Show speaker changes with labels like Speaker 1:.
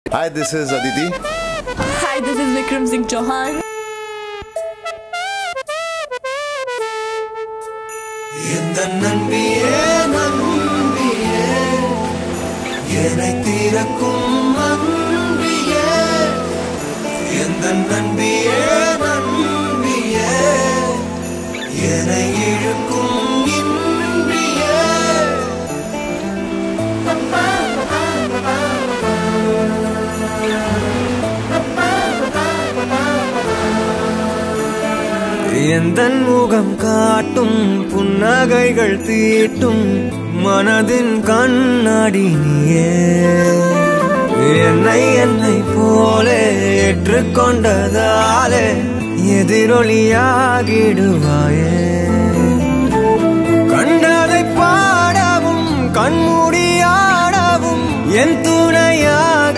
Speaker 1: Hi, this is Aditi.
Speaker 2: Hi, this is Vikram Singh Chauhan.
Speaker 3: எந்த நம்பியே நம்பியே என்னை தீரக்கும் நம்பியே எந்த நம்பியே நம்பியே என்னை இழுக்கும் இன்றியே எந்த முகம் காட்டும் புன்னகைகள் தீட்டும் மனதின் கண்ணாடி நீயே என்னை என்னை போலே ஏற்றுக்கொண்டதாலே எதிரொலியாகிடுவாயே கண்டதை பாடவும் கண்மூடியாடவும் என் துணையாக